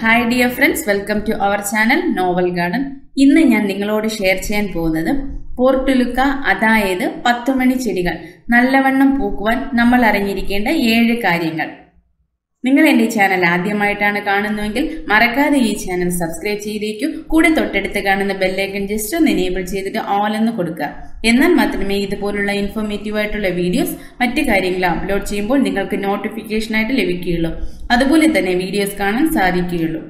hi dear friends welcome to our channel novel garden ഇന്ന് ഞാൻ നിങ്ങളോട് ഷെയർ ചെയ്യാൻ പോകുന്നത് പോർട്ടുലുക്ക അതായത് പത്തുമണി ചെടികൾ നല്ലവണ്ണം പൂക്കുവാൻ നമ്മൾ അറിഞ്ഞിരിക്കേണ്ട ഏഴ് കാര്യങ്ങൾ നിങ്ങൾ എന്റെ ചാനൽ ആദ്യമായിട്ടാണ് കാണുന്നതെങ്കിൽ മറക്കാതെ ഈ ചാനൽ സബ്സ്ക്രൈബ് ചെയ്തേക്കൂ കൂടെ തൊട്ടടുത്ത് കാണുന്ന ബെല്ലൈക്കൺ ജസ്റ്റ് ഒന്ന് എനേബിൾ ചെയ്തിട്ട് ഓൾ എന്ന് കൊടുക്കുക എന്നാൽ മാത്രമേ ഇതുപോലുള്ള ഇൻഫോർമേറ്റീവ് ആയിട്ടുള്ള വീഡിയോസ് മറ്റു കാര്യങ്ങൾ അപ്ലോഡ് ചെയ്യുമ്പോൾ നിങ്ങൾക്ക് നോട്ടിഫിക്കേഷൻ ആയിട്ട് ലഭിക്കുകയുള്ളൂ അതുപോലെ തന്നെ വീഡിയോസ് കാണാൻ സാധിക്കുകയുള്ളൂ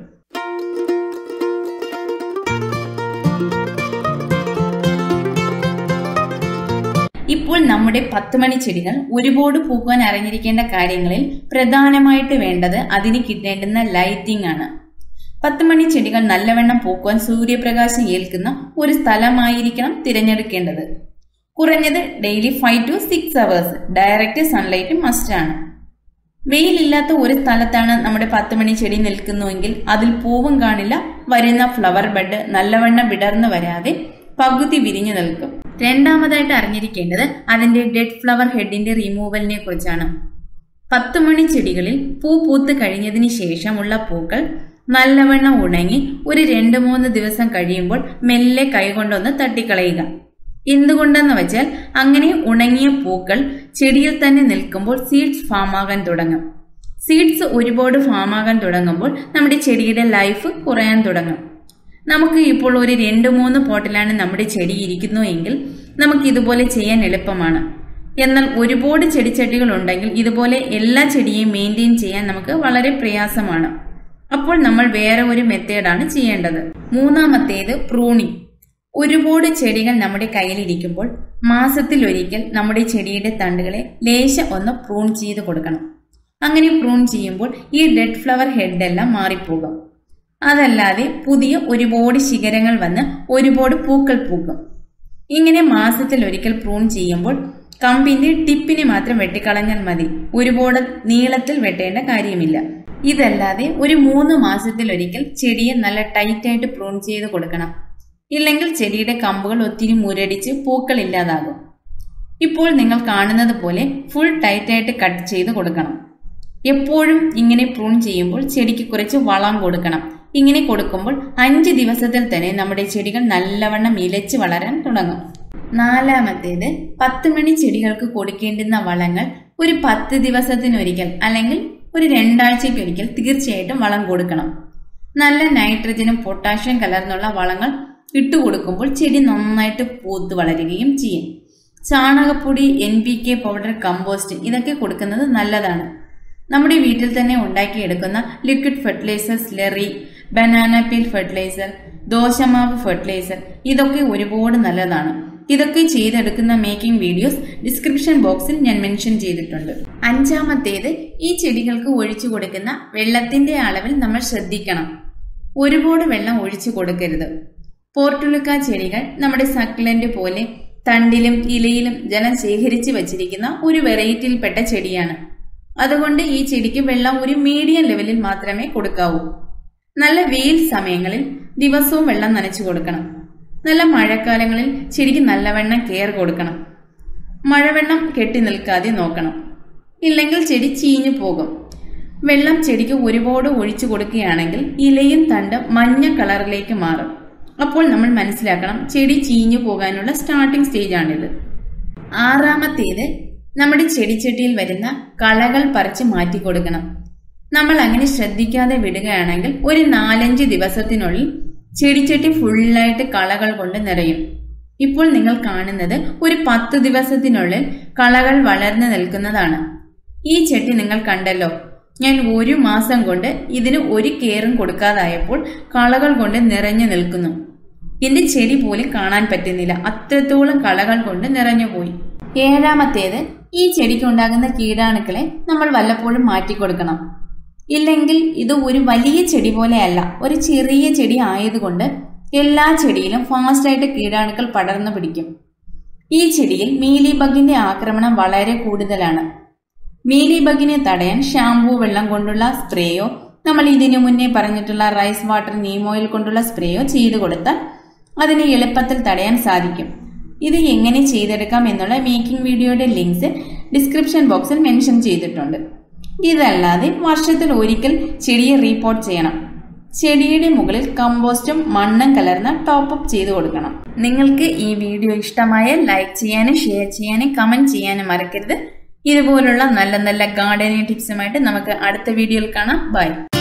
ഇപ്പോൾ നമ്മുടെ പത്ത് മണി ചെടികൾ ഒരുപാട് പൂക്കുവാൻ അറിഞ്ഞിരിക്കേണ്ട കാര്യങ്ങളിൽ പ്രധാനമായിട്ട് വേണ്ടത് അതിന് കിട്ടേണ്ടുന്ന ലൈറ്റിംഗ് ആണ് പത്ത് മണി ചെടികൾ നല്ലവണ്ണം പൂക്കുവാൻ സൂര്യപ്രകാശം ഏൽക്കുന്ന ഒരു സ്ഥലമായിരിക്കണം തിരഞ്ഞെടുക്കേണ്ടത് കുറഞ്ഞത് daily five to six hours direct sunlight must ആണ് വെയിലില്ലാത്ത ഒരു സ്ഥലത്താണ് നമ്മുടെ പത്ത് മണി ചെടി നിൽക്കുന്നുവെങ്കിൽ അതിൽ പൂവും കാണില്ല വരുന്ന ഫ്ലവർ ബഡ് നല്ലവണ്ണം വിടർന്നു വരാതെ പകുതി വിരിഞ്ഞു നിൽക്കും രണ്ടാമതായിട്ട് അറിഞ്ഞിരിക്കേണ്ടത് അതിന്റെ ഡെഡ് ഫ്ലവർ ഹെഡിന്റെ റിമൂവലിനെ കുറിച്ചാണ് പത്ത് മണി ചെടികളിൽ പൂ പൂത്ത് കഴിഞ്ഞതിന് ശേഷമുള്ള പൂക്കൾ നല്ലവണ്ണം ഉണങ്ങി ഒരു രണ്ട് മൂന്ന് ദിവസം കഴിയുമ്പോൾ മെല്ലെ കൈകൊണ്ടൊന്ന് തട്ടിക്കളയുക എന്തുകൊണ്ടെന്ന് വെച്ചാൽ അങ്ങനെ ഉണങ്ങിയ പൂക്കൾ ചെടിയിൽ തന്നെ നിൽക്കുമ്പോൾ സീഡ്സ് ഫാമാകാൻ തുടങ്ങും സീഡ്സ് ഒരുപാട് ഫാമാകാൻ തുടങ്ങുമ്പോൾ നമ്മുടെ ചെടിയുടെ ലൈഫ് കുറയാൻ തുടങ്ങും നമുക്ക് ഇപ്പോൾ ഒരു രണ്ട് മൂന്ന് പോട്ടിലാണ് നമ്മുടെ ചെടി ഇരിക്കുന്നു എങ്കിൽ നമുക്ക് ഇതുപോലെ ചെയ്യാൻ എളുപ്പമാണ് എന്നാൽ ഒരുപാട് ചെടിച്ചട്ടികൾ ഉണ്ടെങ്കിൽ ഇതുപോലെ എല്ലാ ചെടിയെയും മെയിൻറ്റെയിൻ ചെയ്യാൻ നമുക്ക് വളരെ പ്രയാസമാണ് അപ്പോൾ നമ്മൾ വേറെ ഒരു മെത്തേഡാണ് ചെയ്യേണ്ടത് മൂന്നാമത്തേത് പ്രൂണിങ് ഒരുപാട് ചെടികൾ നമ്മുടെ കയ്യിലിരിക്കുമ്പോൾ മാസത്തിൽ ഒരിക്കൽ നമ്മുടെ ചെടിയുടെ തണ്ടുകളെ ലേശം ഒന്ന് പ്രൂൺ ചെയ്ത് കൊടുക്കണം അങ്ങനെ പ്രൂൺ ചെയ്യുമ്പോൾ ഈ ഡെഡ് ഫ്ലവർ ഹെഡ് എല്ലാം മാറിപ്പോകും അതല്ലാതെ പുതിയ ഒരുപാട് ശിഖരങ്ങൾ വന്ന് ഒരുപാട് പൂക്കൾ പൂക്കും ഇങ്ങനെ മാസത്തിൽ ഒരിക്കൽ പ്രൂൺ ചെയ്യുമ്പോൾ കമ്പിന്റെ ടിപ്പിനെ മാത്രം വെട്ടിക്കളഞ്ഞാൽ മതി ഒരുപാട് നീളത്തിൽ വെട്ടേണ്ട കാര്യമില്ല ഇതല്ലാതെ ഒരു മൂന്ന് മാസത്തിൽ ഒരിക്കൽ ചെടിയെ നല്ല ടൈറ്റായിട്ട് പ്രൂൺ ചെയ്ത് കൊടുക്കണം ഇല്ലെങ്കിൽ ചെടിയുടെ കമ്പുകൾ ഒത്തിരി മുരടിച്ച് പൂക്കൾ ഇല്ലാതാകും ഇപ്പോൾ നിങ്ങൾ കാണുന്നത് പോലെ ഫുൾ ടൈറ്റായിട്ട് കട്ട് ചെയ്ത് കൊടുക്കണം എപ്പോഴും ഇങ്ങനെ പ്രൂൺ ചെയ്യുമ്പോൾ ചെടിക്ക് കുറച്ച് വളം കൊടുക്കണം ഇങ്ങനെ കൊടുക്കുമ്പോൾ അഞ്ച് ദിവസത്തിൽ തന്നെ നമ്മുടെ ചെടികൾ നല്ലവണ്ണം ഇലച്ച് വളരാൻ തുടങ്ങും നാലാമത്തേത് പത്ത് മണി ചെടികൾക്ക് കൊടുക്കേണ്ടുന്ന വളങ്ങൾ ഒരു പത്ത് ദിവസത്തിനൊരിക്കൽ അല്ലെങ്കിൽ ഒരു രണ്ടാഴ്ചയ്ക്കൊരിക്കൽ തീർച്ചയായിട്ടും വളം കൊടുക്കണം നല്ല നൈട്രജനും പൊട്ടാഷ്യം കലർന്നുള്ള വളങ്ങൾ ഇട്ടുകൊടുക്കുമ്പോൾ ചെടി നന്നായിട്ട് പൂത്ത് വളരുകയും ചെയ്യും ചാണകപ്പൊടി N P K powder compost ഇതൊക്കെ കൊടുക്കുന്നത് നല്ലതാണ് നമ്മുടെ വീട്ടിൽ തന്നെ ഉണ്ടാക്കിയെടുക്കുന്ന liquid fertiliser slurry banana peel fertiliser ദോശമാവ് ഫെർട്ടിലൈസർ ഇതൊക്കെ ഒരുപാട് നല്ലതാണ് ഇതൊക്കെ ചെയ്തെടുക്കുന്ന മേക്കിംഗ് വീഡിയോസ് ഡിസ്ക്രിപ്ഷൻ ബോക്സിൽ ഞാൻ മെൻഷൻ ചെയ്തിട്ടുണ്ട് അഞ്ചാമത്തേത് ഈ ചെടികൾക്ക് ഒഴിച്ചു കൊടുക്കുന്ന വെള്ളത്തിന്റെ അളവിൽ നമ്മൾ ശ്രദ്ധിക്കണം ഒരുപാട് വെള്ളം ഒഴിച്ചു കൊടുക്കരുത് പോർട്ടുലുക്ക ചെടികൾ നമ്മുടെ സക്ലന്റ് പോലെ തണ്ടിലും ഇലയിലും ജലം ശേഖരിച്ച് വച്ചിരിക്കുന്ന ഒരു വെറൈറ്റിയിൽപ്പെട്ട ചെടിയാണ് അതുകൊണ്ട് ഈ ചെടിക്ക് വെള്ളം ഒരു മീഡിയം ലെവലിൽ മാത്രമേ കൊടുക്കാവൂ നല്ല വെയിൽ സമയങ്ങളിൽ ദിവസവും വെള്ളം നനച്ചു കൊടുക്കണം നല്ല മഴക്കാലങ്ങളിൽ ചെടിക്ക് നല്ലവണ്ണം കെയർ കൊടുക്കണം മഴവെള്ളം കെട്ടി നിൽക്കാതെ നോക്കണം ഇല്ലെങ്കിൽ ചെടി ചീഞ്ഞു പോകും വെള്ളം ചെടിക്ക് ഒരുപാട് ഒഴിച്ചു കൊടുക്കുകയാണെങ്കിൽ ഇലയും തണ്ട് മഞ്ഞ കളറിലേക്ക് മാറും അപ്പോൾ നമ്മൾ മനസ്സിലാക്കണം ചെടി ചീഞ്ഞു പോകാനുള്ള സ്റ്റാർട്ടിംഗ് സ്റ്റേജ് ആണിത് ആറാമത്തേത് നമ്മുടെ ചെടിച്ചട്ടിയിൽ വരുന്ന കളകൾ പറിച്ച് മാറ്റി കൊടുക്കണം നമ്മൾ അങ്ങനെ ശ്രദ്ധിക്കാതെ വിടുകയാണെങ്കിൽ ഒരു നാലഞ്ച് ദിവസത്തിനുള്ളിൽ ചെടിച്ചട്ടി ഫുള്ളായിട്ട് കളകൾ കൊണ്ട് നിറയും ഇപ്പോൾ നിങ്ങൾ കാണുന്നത് ഒരു പത്ത് ദിവസത്തിനുള്ളിൽ കളകൾ വളർന്നു നിൽക്കുന്നതാണ് ഈ ചെട്ടി നിങ്ങൾ കണ്ടല്ലോ ഞാൻ ഒരു മാസം കൊണ്ട് ഇതിന് ഒരു കെയറും കൊടുക്കാതായപ്പോൾ കളകൾ കൊണ്ട് നിറഞ്ഞു നിൽക്കുന്നു എന്റെ ചെടി പോലും കാണാൻ പറ്റുന്നില്ല അത്രത്തോളം കളകൾ കൊണ്ട് നിറഞ്ഞുപോയി ഏഴാമത്തേത് ഈ ചെടിക്ക് ഉണ്ടാകുന്ന കീടാണുക്കളെ നമ്മൾ വല്ലപ്പോഴും മാറ്റിക്കൊടുക്കണം ഇല്ലെങ്കിൽ ഇത് ഒരു വലിയ ചെടി പോലെയല്ല ഒരു ചെറിയ ചെടി ആയതുകൊണ്ട് എല്ലാ ചെടിയിലും ഫാസ്റ്റായിട്ട് കീടാണുക്കൾ പടർന്നു പിടിക്കും ഈ ചെടിയിൽ മീലി ബഗിന്റെ ആക്രമണം വളരെ കൂടുതലാണ് മീലി ബഗിനെ തടയാൻ ഷാംപൂ വെള്ളം കൊണ്ടുള്ള സ്പ്രേയോ നമ്മൾ ഇതിനു മുന്നേ പറഞ്ഞിട്ടുള്ള റൈസ് വാട്ടർ നീം ഓയിൽ കൊണ്ടുള്ള സ്പ്രേയോ ചെയ്തു കൊടുത്താൽ അതിനെ എളുപ്പത്തിൽ തടയാൻ സാധിക്കും ഇത് എങ്ങനെ ചെയ്തെടുക്കാം എന്നുള്ള മേക്കിംഗ് വീഡിയോയുടെ ലിങ്ക്സ് ഡിസ്ക്രിപ്ഷൻ ബോക്സിൽ മെൻഷൻ ചെയ്തിട്ടുണ്ട് ഇതല്ലാതെ വർഷത്തിൽ ഒരിക്കൽ ചെടിയെ റീപോർട്ട് ചെയ്യണം ചെടിയുടെ മുകളിൽ കമ്പോസ്റ്റും മണ്ണും കലർന്ന് ടോപ്പ് അപ്പ് ചെയ്ത് കൊടുക്കണം നിങ്ങൾക്ക് ഈ വീഡിയോ ഇഷ്ടമായാൽ ലൈക്ക് ചെയ്യാനും ഷെയർ ചെയ്യാനും കമന്റ് ചെയ്യാനും മറക്കരുത് ഇതുപോലുള്ള നല്ല നല്ല ഗാർഡനിങ് ടിപ്സുമായിട്ട് നമുക്ക് അടുത്ത വീഡിയോയിൽ കാണാം ബൈ